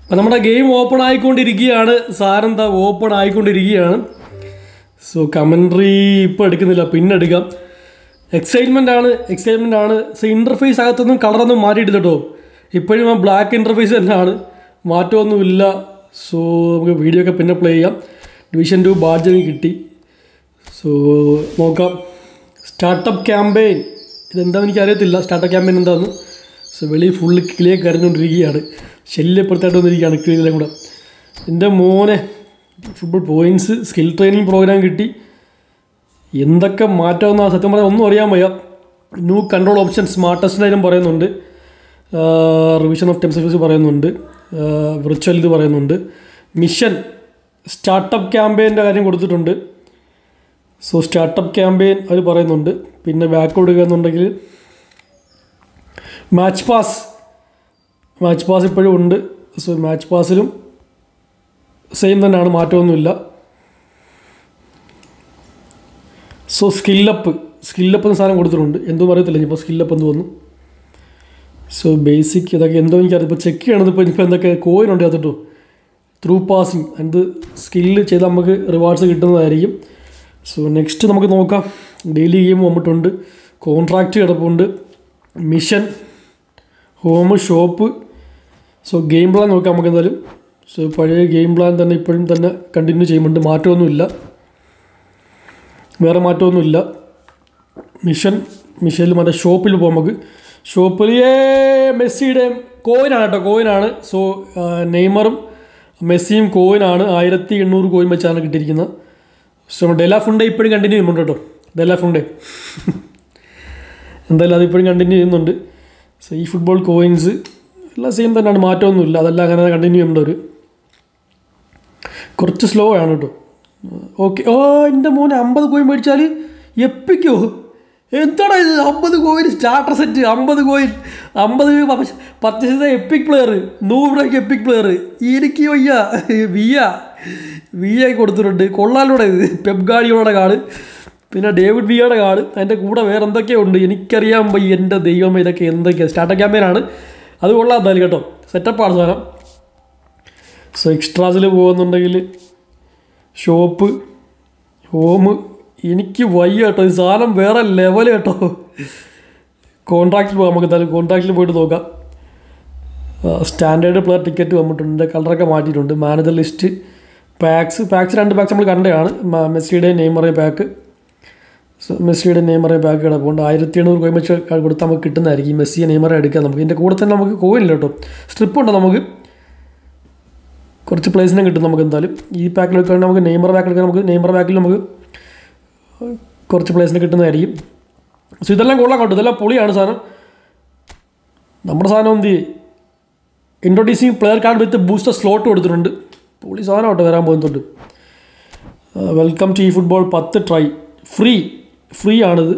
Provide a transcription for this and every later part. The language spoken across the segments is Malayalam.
അപ്പം നമ്മുടെ ഗെയിം ഓപ്പൺ ആയിക്കൊണ്ടിരിക്കുകയാണ് സാരെന്താ ഓപ്പൺ ആയിക്കൊണ്ടിരിക്കുകയാണ് സോ കമൻട്രി ഇപ്പോൾ എടുക്കുന്നില്ല പിന്നെ എടുക്കാം എക്സൈറ്റ്മെൻ്റ് ആണ് എക്സൈറ്റ്മെൻ്റ് ആണ് സോ ഇൻ്റർഫേസ് അകത്തൊന്നും കളറൊന്നും മാറ്റിയിട്ടില്ല കേട്ടോ ഇപ്പോഴും ആ ബ്ലാക്ക് ഇൻ്റർഫേസ് തന്നെയാണ് മാറ്റമൊന്നുമില്ല സോ നമുക്ക് വീഡിയോ ഒക്കെ പിന്നെ പ്ലേ ചെയ്യാം ഡിവിഷൻ ടു ബാഡ്ജ് എനിക്ക് കിട്ടി സോ നോക്കാം സ്റ്റാർട്ടപ്പ് ക്യാമ്പയിൻ ഇതെന്താണെന്ന് എനിക്കറിയത്തില്ല സ്റ്റാർട്ടപ്പ് ക്യാമ്പയിൻ എന്താണെന്ന് സോ വെളിയിൽ ഫുള്ള് കിളിയെ കരഞ്ഞുകൊണ്ടിരിക്കുകയാണ് ശല്യപ്പെടുത്തായിട്ട് വന്നിരിക്കുകയാണ് കിളികളെ കൂടെ എൻ്റെ മോനെ football points skill training programme കിട്ടി എന്തൊക്കെ മാറ്റമെന്ന് സത്യം പറഞ്ഞാൽ ഒന്നും അറിയാൻ വയ്യ ന്യൂ കൺട്രോൾ ഓപ്ഷൻ സ്മാർട്ടസ്റ്റിനായാലും പറയുന്നുണ്ട് റിവിഷൻ ഓഫ് ടെംസ് പറയുന്നുണ്ട് വിർച്വൽ ഇത് പറയുന്നുണ്ട് മിഷൻ സ്റ്റാർട്ടപ്പ് ക്യാമ്പയിൻ്റെ കാര്യം കൊടുത്തിട്ടുണ്ട് സോ സ്റ്റാർട്ടപ്പ് ക്യാമ്പയിൻ അവർ പറയുന്നുണ്ട് പിന്നെ ബാക്ക് കൊടുക്കുക എന്നുണ്ടെങ്കിൽ മാച്ച് പാസ് മാച്ച് പാസ് ഇപ്പോഴും ഉണ്ട് സോ മാച്ച് പാസിലും സെയിം തന്നെയാണ് മാറ്റമൊന്നുമില്ല സോ സ്കില്ലപ്പ് സ്കില്ലപ്പ് എന്ന സാധനം കൊടുത്തിട്ടുണ്ട് എന്തോ അറിയത്തില്ല ഇനിയിപ്പോൾ സ്കില്ലപ്പ് എന്ന് തോന്നുന്നു സോ ബേസിക് ഇതൊക്കെ എന്തോ എനിക്കറിയാം ഇപ്പോൾ ചെക്ക് ചെയ്യണത് ഇപ്പോൾ ഇനിയിപ്പോൾ എന്തൊക്കെ കോയിൻ ഉണ്ട് അതിട്ടോ ത്രൂ പാസിങ് എന്ത് സ്കില്ല് ചെയ്ത് നമുക്ക് റിവാർഡ്സ് കിട്ടുന്നതായിരിക്കും സോ നെക്സ്റ്റ് നമുക്ക് നോക്കാം ഡെയിലി ഗെയിം വന്നിട്ടുണ്ട് കോൺട്രാക്റ്റ് കിടപ്പുണ്ട് mission home shop so game plan നോക്കാം നമുക്ക് എന്തായാലും സോ പഴയ ഗെയിം പ്ലാൻ തന്നെ ഇപ്പോഴും തന്നെ കണ്ടിന്യൂ ചെയ്യുന്നുണ്ട് മാറ്റമൊന്നുമില്ല വേറെ മാറ്റമൊന്നുമില്ല മിഷൻ മിഷനിൽ മറ്റേ ഷോപ്പിൽ പോകാം നമുക്ക് ഷോപ്പിൽ ഏ മെസ്സിയുടെ കോയിനാണ് കേട്ടോ കോയിനാണ് സോ നെയ്മറും മെസ്സിയും കോയിനാണ് ആയിരത്തി എണ്ണൂറ് കോയിൻ വെച്ചാണ് കിട്ടിയിരിക്കുന്നത് സോ ഡെല ഫുണ്ടേ ഇപ്പോഴും കണ്ടിന്യൂ ചെയ്യുന്നുണ്ട് കേട്ടോ ഡെല ഫുണ്ടേ എന്തായാലും അതിപ്പോഴും കണ്ടിന്യൂ ചെയ്യുന്നുണ്ട് സോ ഈ ഫുട്ബോൾ കോയിൻസ് എല്ലാം സെയിം തന്നെയാണ് മാറ്റമൊന്നുമില്ല അതെല്ലാം അങ്ങനെ കണ്ടിന്യൂ ചെയ്യേണ്ട ഒരു കുറച്ച് സ്ലോ ആണ് കേട്ടോ ഓക്കെ ഓ എൻ്റെ മോനെ അമ്പത് കോയിൻ മേടിച്ചാൽ എപ്പിക്കോ എന്താടാ ഇത് അമ്പത് കോയിൻ സ്റ്റാർട്ടർ സെറ്റ് അമ്പത് കോയിൻ അമ്പത് പർച്ചേസ് ചെയ്ത എപ്പിക് പ്ലെയർ നൂറ് രൂപയ്ക്ക് എപ്പിക് പ്ലെയർ എനിക്ക് വയ്യ വിയ വിയ കൊടുത്തിട്ടുണ്ട് കൊള്ളാലൂടെ ഇത് പെപ് ഗാഡിയോടെ കാർഡ് പിന്നെ ഡേവിഡ് വിയയുടെ കാർഡ് അതിൻ്റെ കൂടെ വേറെ എന്തൊക്കെയോ ഉണ്ട് എനിക്കറിയാൻ വയ്യ എൻ്റെ ദൈവം ഇതൊക്കെ എന്തൊക്കെയാണ് സ്റ്റാർട്ടർ ക്യാമ്പയിനാണ് അത് കൊള്ളാത്താലും കേട്ടോ സെറ്റപ്പാണ് സാധനം സോ എക്സ്ട്രാസിൽ പോകുന്നുണ്ടെങ്കിൽ ഷോപ്പ് ഹോം എനിക്ക് വയ്യ കേട്ടോ ഈ സാധനം വേറെ ലെവൽ കേട്ടോ കോൺട്രാക്റ്റിൽ പോകാം നമുക്ക് എന്തായാലും കോൺട്രാക്റ്റിൽ പോയിട്ട് നോക്കാം സ്റ്റാൻഡേർഡ് പ്ലെയർ ടിക്കറ്റ് വന്നിട്ടുണ്ട് കളറൊക്കെ മാറ്റിയിട്ടുണ്ട് മാനേജർ ലിസ്റ്റ് പാക്സ് പാക്സ് രണ്ട് പാക്സ് നമ്മൾ കണ്ടതാണ് മെസ്സിയുടെ നെയ്മറിയ പാക്ക് മെസ്സിയുടെ നെയ്മറിയ പാക്ക് കിടപ്പുണ്ട് ആയിരത്തി എണ്ണൂറ് കോയിൻ വെച്ച് കൊടുത്താൽ നമുക്ക് കിട്ടുന്നതായിരിക്കും ഈ മെസ്സിയെ നെയ്മറെ എടുക്കാം നമുക്ക് ഇതിൻ്റെ കൂടെ തന്നെ നമുക്ക് കോയിനില്ല കേട്ടോ സ്ട്രിപ്പ് ഉണ്ടോ നമുക്ക് കുറച്ച് പ്ലേസിനെ കിട്ടും നമുക്ക് എന്തായാലും ഈ പാക്കിൽ എടുക്കുകയാണെങ്കിൽ നമുക്ക് നെയ്മർ പാക്കിൽ എടുക്കാൻ നമുക്ക് നെയ്മർ പാക്കിൽ നമുക്ക് കുറച്ച് പ്ലേസിനെ കിട്ടുന്നതായിരിക്കും സോ ഇതെല്ലാം കൊള്ളാം കേട്ടോ ഇതെല്ലാം പൊളിയാണ് സാധനം നമ്മുടെ സാധനം എന്ത് introducing player card with booster slot കൊടുത്തിട്ടുണ്ട് പൊളി സാധനം കേട്ടോ വരാൻ പോകുന്നുണ്ട് വെൽക്കം ടു ഈ ഫുട്ബോൾ പത്ത് ട്രൈ ഫ്രീ ഫ്രീ ആണിത്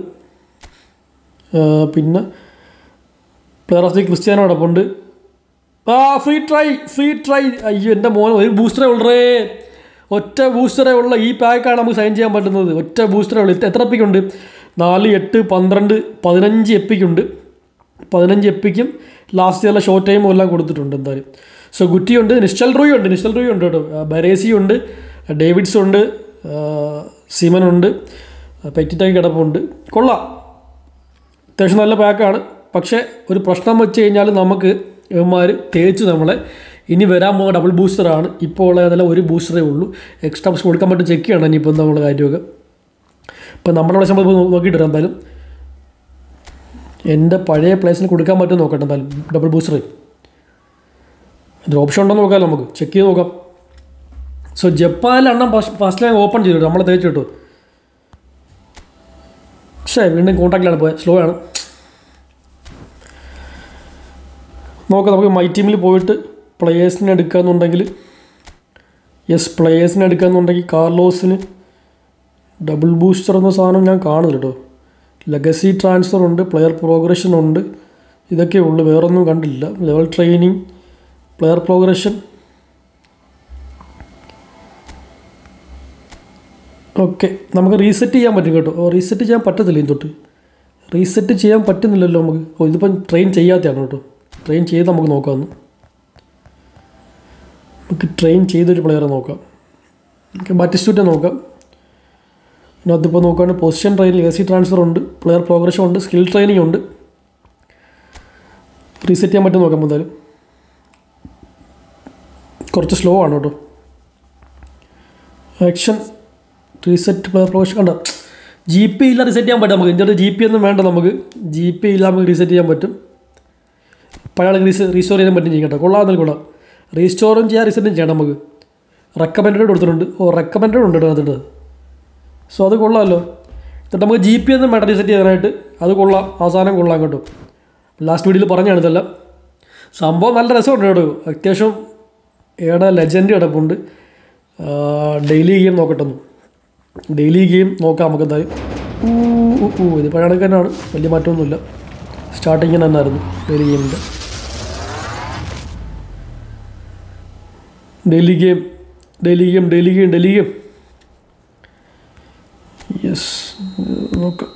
പിന്നെ പ്ലെയർ ഓഫ് ദി ക്രിസ്ത്യാനോ കിടപ്പുണ്ട് ആ ഫ്രീ ട്രൈ ഫ്രീ ട്രൈ അയ്യോ എൻ്റെ മോൻ ഒരു ബൂസ്റ്ററേ ഉള്ളേ ഒറ്റ ബൂസ്റ്ററേ ഉള്ള ഈ പാക്കാണ് നമുക്ക് സൈൻ ചെയ്യാൻ പറ്റുന്നത് ഒറ്റ ബൂസ്റ്ററേ ഉള്ളൂ എത്ര എപ്പിക്കുണ്ട് നാല് എട്ട് പന്ത്രണ്ട് പതിനഞ്ച് എപ്പിക്കുണ്ട് പതിനഞ്ച് എപ്പിക്കും ലാസ്റ്റ് ചില ഷോർട്ട് ടൈമും എല്ലാം കൊടുത്തിട്ടുണ്ട് എന്തായാലും സോ ഗുറ്റിയുണ്ട് നിശ്ചൽ റൂയി ഉണ്ട് നിശ്ചൽ റൂയി ഉണ്ട് കേട്ടോ ബരേസി ഉണ്ട് ഡേവിഡ്സ് ഉണ്ട് സിമനുണ്ട് പെറ്റിറ്റായി കിടപ്പുണ്ട് കൊള്ളാം അത്യാവശ്യം നല്ല പാക്കാണ് പക്ഷേ ഒരു പ്രശ്നം വെച്ച് കഴിഞ്ഞാൽ നമുക്ക് ഇവന്മാർ തേച്ച് നമ്മളെ ഇനി വരാൻ പോകുന്ന ഡബിൾ ബൂസ്റ്ററാണ് ഇപ്പോൾ ഉള്ള ഒരു ബൂസ്റ്ററേ ഉള്ളൂ എക്സ്ട്രാ ബൂസ്റ്റർ കൊടുക്കാൻ പറ്റും ചെക്ക് ചെയ്യണം ഇനിയിപ്പോൾ നമ്മുടെ കാര്യമൊക്കെ ഇപ്പം നമ്മുടെ വിളിച്ച് നമ്മൾ നോക്കിയിട്ട് വരാം എന്തായാലും എൻ്റെ പഴയ പ്ലേസിന് കൊടുക്കാൻ പറ്റും നോക്കട്ടെ എന്തായാലും ഡബിൾ ബൂസ്റ്റർ ഇതിൽ ഓപ്ഷൻ ഉണ്ടോ നോക്കാം നമുക്ക് ചെക്ക് ചെയ്ത് നോക്കാം സോ ജപ്പാനിൽ അണ്ണം ഫസ്റ്റ് ലൈൻ ഓപ്പൺ ചെയ്തു നമ്മളെ തേച്ച് കിട്ടും പക്ഷേ വീണ്ടും കോൺടാക്റ്റിലാണ് പോയത് സ്ലോ ആണ് നോക്കാം നമുക്ക് മൈ ടീമിൽ പോയിട്ട് പ്ലെയേഴ്സിനെ എടുക്കാമെന്നുണ്ടെങ്കിൽ യെസ് പ്ലെയേഴ്സിനെ എടുക്കാമെന്നുണ്ടെങ്കിൽ കാർലോസിന് ഡബിൾ ബൂസ്റ്റർ എന്ന സാധനം ഞാൻ കാണുന്നില്ല കേട്ടോ ലെഗസി ട്രാൻസ്ഫർ ഉണ്ട് പ്ലെയർ പ്രോഗ്രഷൻ ഉണ്ട് ഇതൊക്കെ ഉള്ളു വേറൊന്നും കണ്ടില്ല level training player progression okay നമുക്ക് റീസെറ്റ് ചെയ്യാൻ പറ്റും കേട്ടോ ഓ റീസെറ്റ് ചെയ്യാൻ പറ്റത്തില്ല ഇനി തൊട്ട് റീസെറ്റ് ചെയ്യാൻ പറ്റുന്നില്ലല്ലോ നമുക്ക് ഓ ഇതിപ്പം ട്രെയിൻ ചെയ്യാത്തതാണ് കേട്ടോ ട്രെയിൻ ചെയ്ത് നമുക്ക് നോക്കാമെന്ന് നമുക്ക് ട്രെയിൻ ചെയ്തൊരു പ്ലെയറെ നോക്കാം നമുക്ക് ബാറ്റിസ്റ്റൂറ്റെ നോക്കാം അതിനകത്തിപ്പോൾ നോക്കുകയാണെങ്കിൽ position training A C transfer ഉണ്ട് പ്ലെയർ പ്രോഗ്രഷൻ ഉണ്ട് സ്കിൽ ട്രെയിനിങ് ഉണ്ട് റീസെറ്റ് ചെയ്യാൻ പറ്റും നോക്കാം എന്തായാലും കുറച്ച് സ്ലോ ആണ് കേട്ടോ ആക്ഷൻ റീസെറ്റ് പ്ലെയർ പ്രോഗ്രഷൻ കണ്ട ജി പി ഇല്ല റീസെറ്റ് ചെയ്യാൻ പറ്റും നമുക്ക് ഇതിൻ്റെ ജി പി ഒന്നും വേണ്ട നമുക്ക് ജി പി ഇല്ല നമുക്ക് റീസെറ്റ് ചെയ്യാൻ പറ്റും പഴയ റീസ് റീസ്റ്റോർ ചെയ്യാൻ പറ്റും ചെയ്യട്ടെ കൊള്ളാമെന്നാൽ കൊള്ളാം റീസ്റ്റോറും ചെയ്യാം റീസെറ്റും ചെയ്യണം നമുക്ക് റെക്കമെൻഡഡ് കൊടുത്തിട്ടുണ്ട് ഓ റെക്കമെൻഡഡ് ഉണ്ട് കേട്ടോ അതിൻ്റെ സോ അത് കൊള്ളാമല്ലോ എന്നിട്ട് നമുക്ക് ജി പി ഒന്നും വേണ്ട റീസെറ്റ് ചെയ്യാനായിട്ട് അത് കൊള്ളാം അവസാനം കൊള്ളാം കേട്ടോ ലാസ്റ്റ് വീഡിയോയിൽ പറഞ്ഞാണ് ഇതെല്ലാം സംഭവം നല്ല രസമുണ്ട് കേട്ടോ അത്യാവശ്യം ഏടെ ലെജൻഡ് കിടപ്പുണ്ട് ഡെയിലി ഗെയിം നോക്കട്ടെ ഒന്ന് ഡെയിലി ഗെയിം നോക്കാം നമുക്ക് എന്തായാലും ഊ ഊ, ഊ ഇത് പഴയ കണക്ക് തന്നെയാണ് വലിയ മാറ്റമൊന്നുമില്ല സ്റ്റാർട്ടിങ് തന്നെയായിരുന്നു ഡെയിലി ഗെയിമിൻ്റെ daily game daily game daily game daily game yes നോക്കാം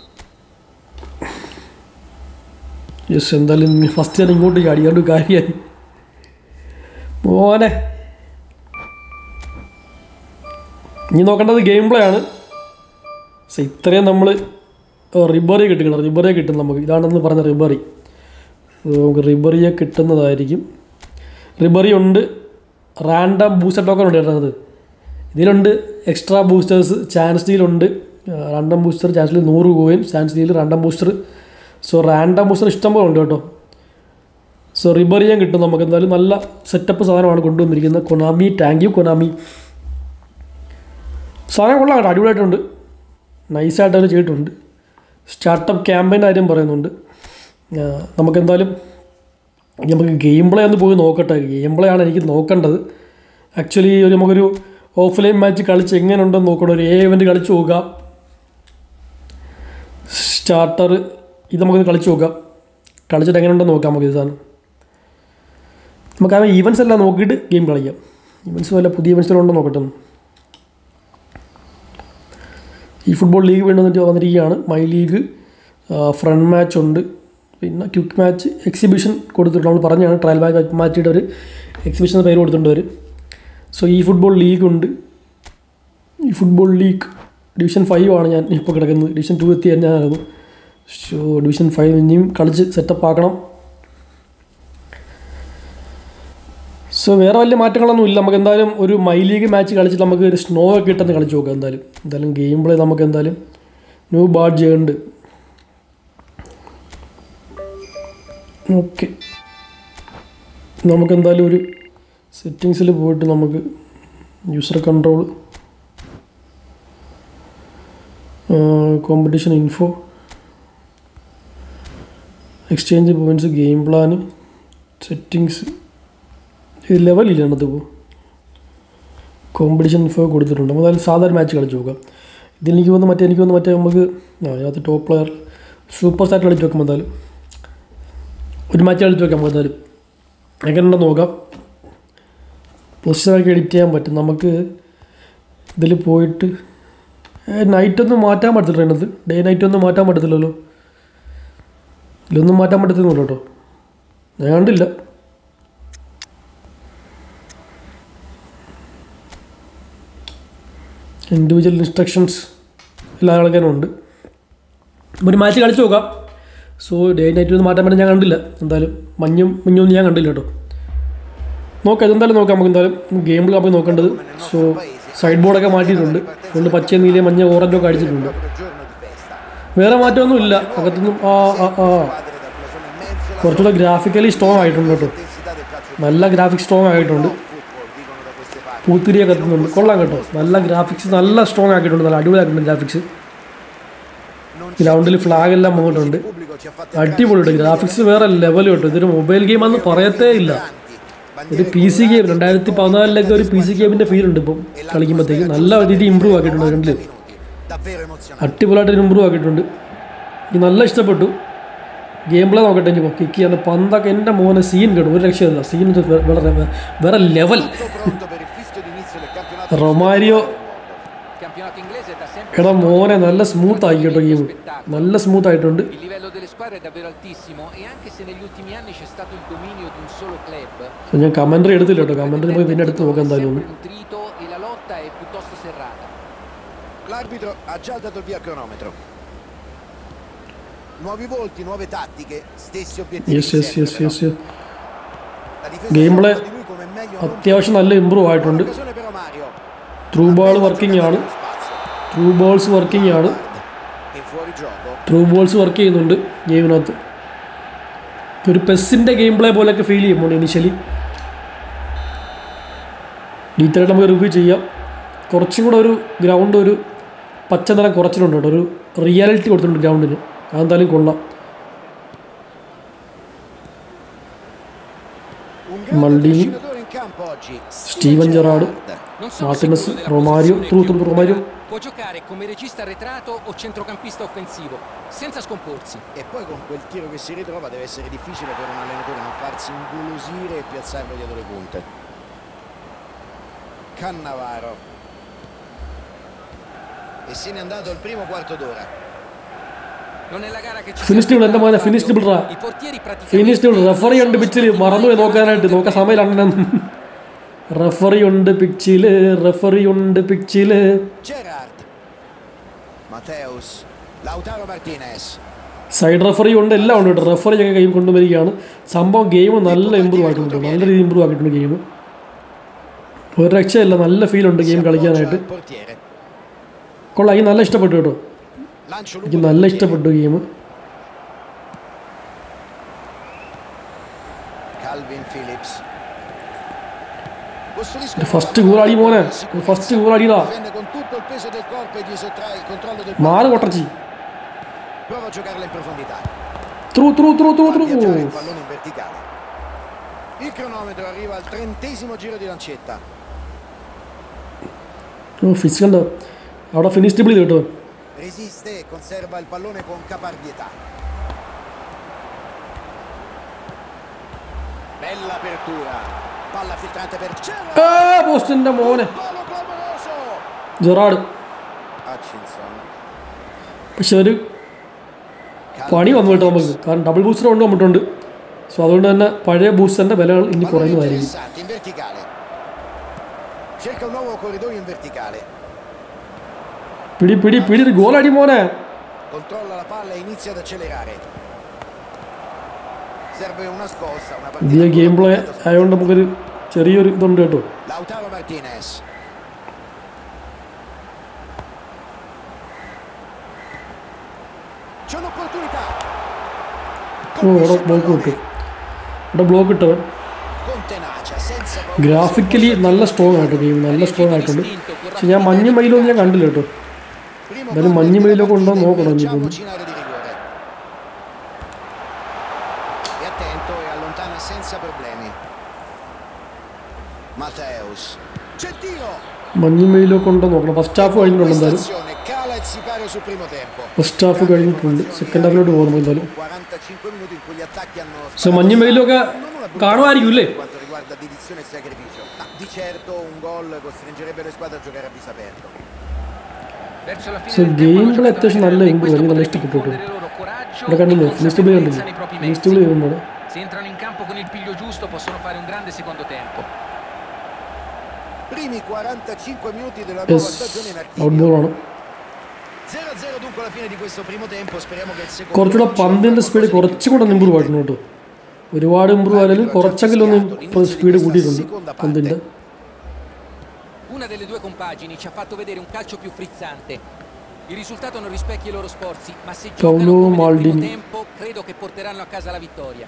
യെസ് എന്തായാലും ഫസ്റ്റ് ഞാൻ ഇങ്ങോട്ട് ചാടി അതുകൊണ്ട് കാര്യമായി മോനെ ഇനി നോക്കേണ്ടത് ഗെയിം പ്ലേ ആണ് സോ ഇത്രയും നമ്മൾ റിബറി കിട്ടിക്കണം റിബറിയെ കിട്ടും നമുക്ക് ഇതാണെന്ന് പറഞ്ഞ റിബറി So, നമുക്ക് റിബറിയെ കിട്ടുന്നതായിരിക്കും റിബറി ഉണ്ട് റാൻഡം ബൂസ്റ്റർ ടോക്കൺ ഉണ്ട് കേട്ടത് ഇതിലുണ്ട് എക്സ്ട്രാ ബൂസ്റ്റേഴ്സ് ചാൻസ് ഡീലുണ്ട് റാൻഡം ബൂസ്റ്റർ ചാൻസ് ഡീൽ നൂറ് coin chance deal random booster so random booster ഇഷ്ടം പോലെ ഉണ്ട് കേട്ടോ സോ റിബറിയാൻ കിട്ടും നമുക്ക് എന്തായാലും നല്ല സെറ്റപ്പ് സാധനമാണ് കൊണ്ടുവന്നിരിക്കുന്നത് കൊനാമി താങ്ക് യു കൊനാമി സാധനം കൊള്ളാം കേട്ടോ അടിപൊളിയായിട്ടുണ്ട് നൈസായിട്ട് അവർ ചെയ്തിട്ടുണ്ട് സ്റ്റാർട്ടപ്പ് ക്യാമ്പയിൻ്റെ കാര്യം പറയുന്നുണ്ട് ആ, നമുക്കെന്തായാലും നമുക്ക് ഗെയിം പ്ലേ ഒന്ന് പോയി നോക്കട്ടെ ഗെയിം പ്ലേ ആണ് എനിക്ക് നോക്കേണ്ടത് ആക്ച്വലി ഒരു നമുക്കൊരു ഓഫ്ലൈൻ മാച്ച് കളിച്ച് എങ്ങനെയുണ്ടെന്ന് നോക്കണം ഒരു എ ഇവൻ്റ് കളിച്ച് നോക്കുക സ്റ്റാർട്ടർ ഇത് നമുക്ക് കളിച്ച് നോക്കാം കളിച്ചിട്ട് എങ്ങനെയുണ്ടെന്ന് നോക്കാം നമുക്ക് ഇത് സാധനം നമുക്ക് ആ ഈവൻസ് എല്ലാം നോക്കിയിട്ട് ഗെയിം കളിക്കാം ഈവൻസ് വല്ല പുതിയ ഈവൻസിലുണ്ടോ നോക്കട്ടെ ഒന്ന്. ഈ ഫുട്ബോൾ ലീഗ് വീണ്ടും വന്നിട്ട് വന്നിരിക്കുകയാണ് മൈ ലീഗ് ഫ്രണ്ട് മാച്ച് ഉണ്ട് പിന്നെ ക്വിക്ക് മാച്ച് എക്സിബിഷൻ കൊടുത്തിട്ടുണ്ട് നമ്മൾ പറഞ്ഞാണ് ട്രയൽ മാച്ച് മാറ്റിയിട്ട് ഒരു എക്സിബിഷൻ പേര് കൊടുത്തിട്ടുണ്ട് അവർ സോ ഈ ഫുട്ബോൾ ലീഗ് ഉണ്ട് ഈ ഫുട്ബോൾ ലീഗ് ഡിവിഷൻ ഫൈവ് ആണ് ഞാൻ ഇപ്പോൾ കിടക്കുന്നത് ഡിവിഷൻ ടു എത്തി ഞാനായിരുന്നു സോ ഡിവിഷൻ ഫൈവ് ഇനിയും കളിച്ച് സെറ്റപ്പ് ആക്കണം സോ വേറെ വലിയ മാറ്റങ്ങളൊന്നും ഇല്ല നമുക്ക് എന്തായാലും ഒരു മൈ ലീഗ് മാച്ച് കളിച്ചിട്ട് നമുക്ക് ഒരു സ്നോ ഒക്കെ ഇട്ടെന്ന് കളിച്ച് നോക്കാം എന്തായാലും എന്തായാലും ഗെയിം പ്ലേ നമുക്ക് എന്തായാലും ന്യൂ ബാഡ് ചെയ്യുന്നുണ്ട് ഓക്കെ നമുക്ക് എന്തായാലും ഒരു സെറ്റിങ്സിൽ പോയിട്ട് നമുക്ക് user control competition info exchange points game plan settings ഇത് ലെവലില്ല അതിപ്പോൾ കോമ്പറ്റീഷൻ ഇൻഫോ കൊടുത്തിട്ടുണ്ട് നമുക്ക് അതിൽ സാധാരണ മാച്ച് കളിച്ച് നോക്കാം ഇതെനിക്ക് വന്ന് മറ്റേ എനിക്ക് വന്ന് മറ്റേ നമുക്ക് ആ അതിനകത്ത് ടോപ്പ് പ്ലെയർ സൂപ്പർ സ്റ്റാർ കളിച്ച് നോക്കാം എന്തായാലും ഒരു മാച്ച് കളിച്ച് നോക്കാം നമുക്ക് എന്തായാലും എങ്ങനെയുണ്ടെന്ന് നോക്കാം പൊസിഷനൊക്കെ എഡിറ്റ് ചെയ്യാൻ പറ്റും നമുക്ക് ഇതിൽ പോയിട്ട് നൈറ്റൊന്നും മാറ്റാൻ പറ്റത്തില്ല അതിനകത്ത് ഡേ നൈറ്റ് ഒന്നും മാറ്റാൻ പറ്റത്തില്ലല്ലോ ഇതിലൊന്നും മാറ്റാൻ പറ്റത്തില്ല കേട്ടോ ഞാൻ കണ്ടില്ല ഇൻഡിവിജ്വൽ ഇൻസ്ട്രക്ഷൻസ് എല്ലാ ആൾക്കാരും ഉണ്ട് ഒരു മാച്ച് കളിച്ച് നോക്കാം സോ ഡേ നൈറ്റ് ഒന്നും മാറ്റാൻ പറ്റും ഞാൻ കണ്ടില്ല എന്തായാലും മഞ്ഞും മഞ്ഞൊന്നും ഞാൻ കണ്ടില്ല കേട്ടോ നോക്കാം ഇതെന്തായാലും നോക്കാം നമുക്ക് എന്തായാലും ഗെയിമിൽ പോയി നോക്കേണ്ടത് സോ സൈഡ് ബോർഡൊക്കെ മാറ്റിയിട്ടുണ്ട് കൊണ്ട് പച്ച നീല മഞ്ഞ ഓറഞ്ചൊക്കെ അടിച്ചിട്ടുണ്ട് വേറെ മാറ്റമൊന്നും ഇല്ല അകത്തൊന്നും ആ ആ ആ കുറച്ചുകൂടെ ഗ്രാഫിക്കലി സ്ട്രോങ് ആയിട്ടുണ്ട് കേട്ടോ നല്ല ഗ്രാഫിക്സ് സ്ട്രോങ് ആയിട്ടുണ്ട് പൂത്തിരിയൊക്കെ എത്തുന്നുണ്ട് കൊള്ളാം കേട്ടോ നല്ല ഗ്രാഫിക്സ് നല്ല സ്ട്രോങ് ആക്കിയിട്ടുണ്ട് നല്ല അടിപൊളിയായിട്ടുണ്ട് ഗ്രാഫിക്സ് ഗ്രൗണ്ടിൽ ഫ്ലാഗ് എല്ലാം വന്നിട്ടുണ്ട് അടിപൊളിയുണ്ട് ഗ്രാഫിക്സ് വേറെ ലെവൽ കേട്ടോ ഇതൊരു മൊബൈൽ ഗെയിമാണെന്ന് പറയത്തേ ഇല്ല ഒരു പി സി ഗെയിം രണ്ടായിരത്തി പതിനാലിലൊക്കെ ഒരു പി സി ഗെയിമിൻ്റെ ഫീൽ ഉണ്ട് ഇപ്പം കളിക്കുമ്പോഴത്തേക്ക് നല്ല രീതിയിൽ ഇമ്പ്രൂവ് ആക്കിയിട്ടുണ്ട് രണ്ടിൽ അടിപൊളിയായിട്ട് ഇമ്പ്രൂവ് ആക്കിയിട്ടുണ്ട് എനിക്ക് നല്ല ഇഷ്ടപ്പെട്ടു ഗെയിം പ്ലേ നോക്കട്ടെ എനിക്ക് കിക്ക് ചെയ്യാൻ പന്തൊക്കെ എൻ്റെ മോനെ സീൻ കേട്ടു ഒരു രക്ഷയില്ല സീൻ വേറെ വേറെ level Romario campionato inglese dà sempre എടാ മോനെ നല്ല സ്മൂത്ത് ആയി കേട്ടോ ഗെയിം നല്ല സ്മൂത്ത് ആയിട്ടുണ്ട് Il livello delle squadre è davvero altissimo e anche se negli ultimi anni c'è stato il dominio di un solo club, So, ഞാൻ കമൻട്രി എടുത്തില്ല കേട്ടോ കമൻട്രി നമുക്ക് പിന്നെ എടുത്ത് നോക്കാം എന്തായാലും ഒന്ന് sempre nutrito e la lotta è piuttosto serrata. L'arbitro ha già dato il via al cronometro. Nuovi volti, nuove tattiche, stessi obiettivi. Yes yes yes sempre, yes yes però. La difesa Gameplay sa di lui come meglio non അത്യാവശ്യം നല്ല ഇമ്പ്രൂവ് ആയിട്ടുണ്ട് Occasione per Mario. Through ball working ആണ് ത്രൂ ബോൾസ് വർക്കിംഗ് ആണ് In fuori gioco. Through balls work ചെയ്യുന്നുണ്ട് ഗെയിമിനകത്ത് ഒരു പെസ്സിൻ്റെ ഗെയിം പ്ലേ പോലെയൊക്കെ ഫീൽ ചെയ്യുമ്പോൾ ഇനിഷ്യലി ഡീറ്റെയിൽ നമുക്ക് റിവ്യൂ ചെയ്യാം കുറച്ചും കൂടെ ഒരു ഗ്രൗണ്ട് ഒരു പച്ച നിറം കുറച്ചിട്ടുണ്ട് കേട്ടോ ഒരു റിയാലിറ്റി കൊടുത്തിട്ടുണ്ട് ഗ്രൗണ്ടിന് അതെന്തായാലും കൊള്ളാം Un grande Maldini. trascinatore in campo oggi. Steven Gerrard. Non sono Martinez, sicuro della Romario, posizione Tru- che Tru- Romario. occuperà. Può giocare come regista arretrato o centrocampista offensivo, senza scomporsi. E poi con quel tiro che si ritrova deve essere difficile per un allenatore non farsi ingolosire e piazzarlo dietro le punte. Cannavaro. E se n'è andato il primo quarto d'ora. Non è la gara che ci Finished si il എൻ്റെ മോനെ aspetta, ഫിനിഷ്ഡ് Fabio. ബിൾറാ I portieri praticamente ഫിനിഷ്ഡ് ബിൾ റെഫറി ഉണ്ട് പിച്ചിൽ മറന്നുപോയി നോക്കാനായിട്ട് നോക്കാൻ സമയമില്ല റെഫറി ഉണ്ട് പിച്ചിൽ റെഫറി ഉണ്ട് പിച്ചിൽ Gerard. Matteus. Lautaro Martinez. Side referee ഉണ്ട് എല്ലാം ഉണ്ട് കേട്ടോ റെഫറി ഒക്കെ കൈ കൊണ്ടുവരികയാണ് സംഭവം ഗെയിം നല്ല ഇമ്പ്രൂവ് ആയിട്ടുണ്ട് നല്ല രീതിയിൽ ഇമ്പ്രൂവ് ആക്കിയിട്ടുണ്ട് ഗെയിം ഒരു രക്ഷയില്ല നല്ല ഫീൽ ഉണ്ട് Si ഗെയിം appoggia കളിക്കാനായിട്ട് al portiere. കൊള്ളാം എനിക്ക് നല്ല ഇഷ്ടപ്പെട്ടു കേട്ടോ Lancio എനിക്ക് lungo നല്ല del portiere. ഇഷ്ടപ്പെട്ടു game Calvin Phillips. Costruiscono first ഗോളാടി മോനെ ഫസ്റ്റ് ഗോളാടിടാ Difende con tutto il peso del corpo e gli sottrae il controllo del നാല് കൊട്ടച്ചി Prova a giocarla in profondità. Through through through through Fa through viaggiare il pallone in verticale. Il cronometro arriva al trentesimo giro di lancetta. ഫിസ് കണ്ടോ അവിടെ ഫിനിഷ് ചെയ്ത് കേട്ടോ Resiste e conserva il pallone con caparbietà. Bella apertura. Palla filtrante per Gerrard. ആ പോസ്റ്റിന്റെ മോനെ Palo clamoroso. Gerard Hutchinson. പക്ഷെ ഒരു പണി വന്നു കേട്ടോ നമുക്ക് കാരണം ഡബിൾ ബൂസ്റ്റർ കൊണ്ട് വന്നിട്ടുണ്ട് സോ അതുകൊണ്ട് തന്നെ പഴയ ബൂസ്റ്ററിന്റെ വിലകൾ ഇനി Pallone കുറയുന്നതായിരിക്കും interessante in verticale. Cerca un nuovo corridoio in verticale. പിടി പിടി പിടി ഒരു ഗോൾ അടി മോനെ Controlla la palla e inizia ad accelerare. Serve una scossa, una പുതിയ partita ഗെയിം പ്ലേ complicata. ആയതുകൊണ്ട് നമുക്കൊരു ചെറിയൊരു ഇതുണ്ട് കേട്ടോ Lautaro Martinez. C'è un'opportunità. ഓ അവിടെ ബ്ലോക്ക് കിട്ടും ഇവിടെ ബ്ലോക്ക് കിട്ടവൻ Con tenacia, senza paura. Graphically നല്ല സ്ട്രോങ് ആയിട്ട് ഗെയിം നല്ല സ്ട്രോങ് ആയിട്ടുണ്ട് പക്ഷെ ഞാൻ മഞ്ഞ മയിലൊന്നും ഞാൻ കണ്ടില്ല കേട്ടോ Primo എന്തായാലും gol മഞ്ഞ della മയിലൊക്കെ ഉണ്ടോ partita, നോക്കണം ഇനിയിപ്പം immergiamoci in area di rigore. E attento e allontana senza problemi. Matteus. C'è il tiro. മഞ്ഞ മയിലൊക്കെ ഉണ്ടോ നോക്കണം ഫസ്റ്റ് ഹാഫ് കഴിഞ്ഞിട്ടുണ്ട് എന്തായാലും Prestazione, cala il sipario sul primo tempo. First half കഴിഞ്ഞിട്ടുണ്ട് സെക്കൻഡ് ഹാഫിലോട്ട് പോകുന്നു എന്തായാലും 45 minuti in cui gli attacchi hanno സോ മഞ്ഞ മയിലൊക്കെ കാണുമായിരിക്കും അല്ലേ per quanto riguarda dedizione e sacrificio. Ma di certo un gol costringerebbe le squadre a giocare a viso aperto. Verso la fine So, del game tempo hanno play giocato അത്യാവശ്യം നല്ല veramente, ഇമ്പ്രൂവ് questo നല്ല potrebbe ഇഷ്ടപ്പെട്ടു കേട്ടോ infondere loro coraggio ഇവിടെ e കണ്ടില്ലേ ഫിനിഷ് പ്ലേ consapevolezza കണ്ടില്ലേ nei propri finish mezzi. Play ചെയ്യുമ്പോൾ Se entrano in campo con il piglio giusto possono fare un grande secondo tempo. Primi 45 minuti della nuova yes stagione in out archivio. ബോളാണ് 0-0 dunque alla fine di questo primo tempo. Speriamo che il secondo കുറച്ചുകൂടെ ci offra പന്തിൻ്റെ സ്പീഡ് qualcosa di più. കുറച്ചും കൂടെ ഇമ്പ്രൂവ് ആയിട്ടുണ്ട് കേട്ടോ ഒരുപാട് ഇമ്പ്രൂവ് ആയാലും കുറച്ചെങ്കിലും ഒന്ന് ഇപ്പോൾ സ്പീഡ് കൂട്ടിയിട്ടുണ്ട് പന്തിൻ്റെ Una delle due compagini ci ha fatto vedere un calcio più frizzante. Il risultato non rispecchia i loro sforzi, ma se Paolo giocano come nel primo Maldini. tempo, credo che porteranno a casa la vittoria.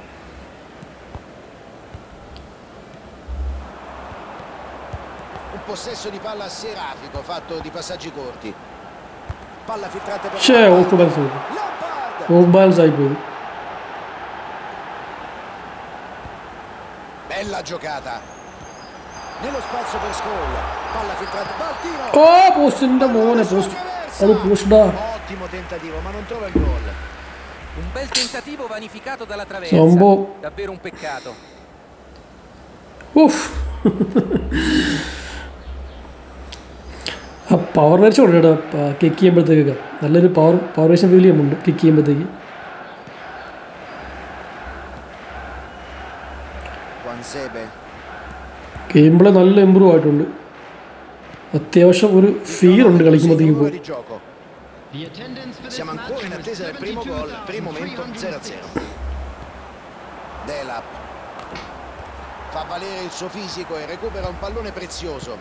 Un possesso di palla serafico fatto di passaggi corti. Palla filtrante per ഷേ ഓഫ് ബാലൻസ് ആയി Lampard. ഓഫ് ബാലൻസ് ആയിപ്പോയി Bella giocata. Nello spazio per Scholl. Palla filtrante. Va al tiro. ഓ പോസ്റ്റിൻ്റെ മോനെ പോസ്റ്റ് അത് പോസ്റ്റാ Ottimo tentativo, ma non trova il gol. Un bel tentativo vanificato dalla traversa. സംഭവം Davvero un peccato. ഉഫ് ആ പവർ വേർഷൻ ഉണ്ട് കേട്ടോ കിക്ക് ചെയ്യുമ്പോഴത്തേക്കൊക്കെ നല്ലൊരു പവർ പവർ വേർഷൻ ഫീൽ ചെയ്യുന്നുണ്ട് കിക്ക് ചെയ്യുമ്പോഴത്തേക്ക് Guansebe. ഗെയിം പ്ലേ നല്ല ഇമ്പ്രൂവ് ആയിട്ടുണ്ട് അത്യാവശ്യം ഒരു ഫീൽ ഉണ്ട് കളിക്കുമ്പോഴത്തേക്ക് Secondo ഇപ്പോൾ di gioco. Siamo ancora in attesa del primo gol, per il momento 0-0. Delap fa valere il suo fisico e recupera un pallone prezioso.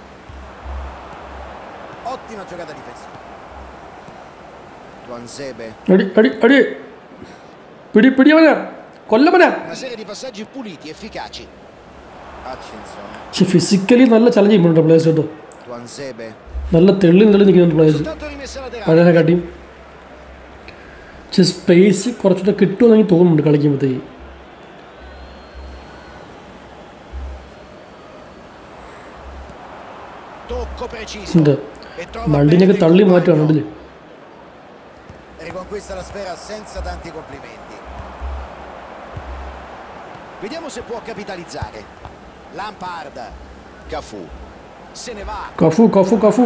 Ottima giocata difensiva. Guansebe, അടി അടി അടി പിടി പിടിയവനാ കൊല്ലവനാ una serie di passaggi puliti, efficaci. Hutchinson, പക്ഷെ ഫിസിക്കലി നല്ല ചലഞ്ച് ചെയ്യുന്നുണ്ട് പ്ലേയേഴ്സ് കേട്ടോ Guansebe, നല്ല തെള്ളി തെള്ളി നിൽക്കുന്നുണ്ട് പ്ലേയേഴ്സ് soltanto rimessa laterale. പഴയനെ കാട്ടിയും പക്ഷെ സ്പേസ് കുറച്ചുകൂടെ കിട്ടുമെന്ന് എനിക്ക് തോന്നുന്നുണ്ട് കളിക്കുമ്പോഴത്തേക്ക് Tocco preciso. എന്താ E trova വണ്ടിനെയൊക്കെ bene തള്ളി il മാറ്റുകയാണ് compagno. കണ്ടില്ലേ Riconquista la sfera senza tanti complimenti. Vediamo se può capitalizzare. Lampard. Cafu. Se ne va. Cafu Cafu Cafu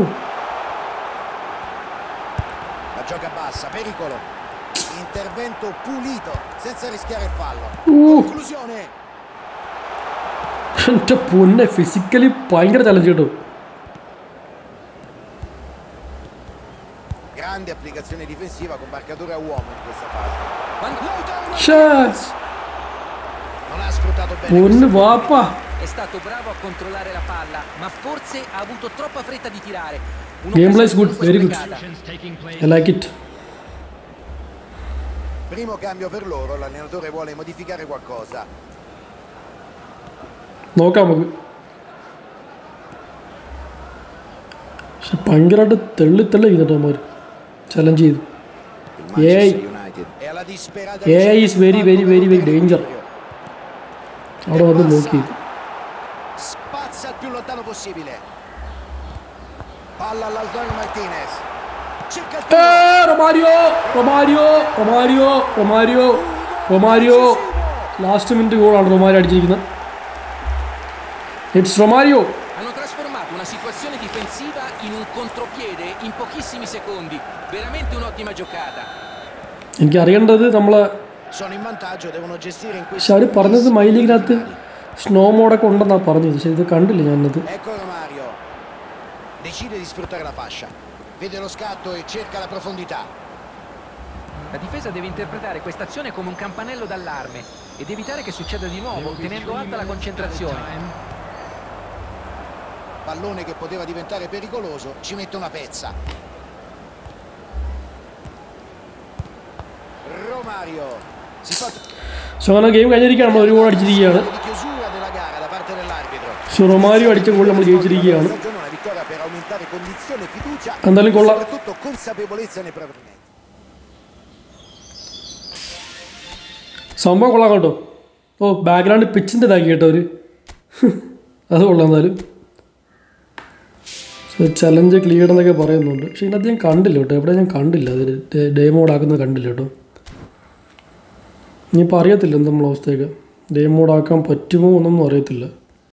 La gioca bassa. Pericolo. Intervento pulito. Senza rischiare il fallo. Uh. Conclusione. എൻ്റെ പൊന്നെ ഫിസിക്കലി ഭയങ്കര ചലഞ്ച് കേട്ടോ Grande applicazione difensiva con marcatura a uomo in questa fase. Lautaro ഷേ Martinez. Non ha sfruttato bene പൊന്ന് questo വാപ്പാ È stato bravo a controllare la palla, ma forse ha avuto troppa fretta di tirare. Game play is good, comunque very good. sprecata. I like it Primo cambio per loro, l'allenatore vuole modificare qualcosa. നോക്കാം നമുക്ക് പക്ഷെ ഭയങ്കരമായിട്ട് തെള്ളി തെള്ളി ചെയ്തിട്ടോ അവന്മാർ ചലഞ്ച് ചെയ്തു Il Yay. Manchester United. E alla disperata AI ricerca is di un very, fallo very, very, very per danger. l'equilibrio. അവിടെ വന്ന് ബ്ലോക്ക് ചെയ്തു Spazza il più lontano possibile. Palla all'Aldor Martinez. Cerca il ഏ, tiro. Romario Romario Romario Romario Romario last minute ഗോളാണ് റൊമാരിയോ അടിച്ചിരിക്കുന്നത് it's Romario Hanno trasformato una situazione difensiva in un contropiede in pochissimi secondi. Veramente un'ottima giocata. എനിക്ക് അറിയേണ്ടത് നമ്മളെ Sono in vantaggio, devono gestire in പക്ഷെ അവർ questi പറഞ്ഞത് pochissimi മൈലിനകത്ത് finali. സ്നോ മോഡൊക്കെ ഉണ്ടെന്നാണ് പറഞ്ഞത് പക്ഷെ ഇത് കണ്ടില്ല ഞാനത് Ecco Romario. Decide di sfruttare la fascia. Vede lo scatto e cerca la profondità. La difesa deve interpretare questa azione come un campanello d'allarme ed evitare che succeda di nuovo, tenendo alta la concentrazione. Pallone che poteva diventare pericoloso, ci mette una pezza. Romario si fa so അങ്ങനെ ഗെയിം കഴിഞ്ഞിരിക്കുകയാണ് നമ്മൾ ഒരു ഗോൾ അടിച്ചിരിക്കുകയാണ് di chiusura della gara da parte dell'arbitro. So Romario അടിച്ച ഗോൾ നമ്മൾ ജയിച്ചിരിക്കുകയാണ് Stagione una vittoria per aumentare condizione e fiducia എന്തായാലും e കൊള്ളാം soprattutto consapevolezza nei propri mezzi. സംഭവം കൊള്ളാം കേട്ടോ ഓ ബാക്ക്ഗ്രൗണ്ട് പിച്ചിൻ്റെ ഇതാക്കി കേട്ടോ ഒരു അത് കൊള്ളാം എന്തായാലും ചലഞ്ച് ക്ലിയർ എന്നൊക്കെ പറയുന്നുണ്ട് പക്ഷെ ഇതിനകത്ത് ഞാൻ കണ്ടില്ല കേട്ടോ എവിടെ ഞാൻ കണ്ടില്ല അത് ഡേ മോഡാക്കുന്നത് കണ്ടില്ല കേട്ടോ ഇനിയിപ്പോൾ അറിയത്തില്ല എന്താ നമ്മളെ അവസ്ഥയൊക്കെ ഡേ മോഡാക്കാൻ പറ്റുമോ എന്നൊന്നും അറിയത്തില്ല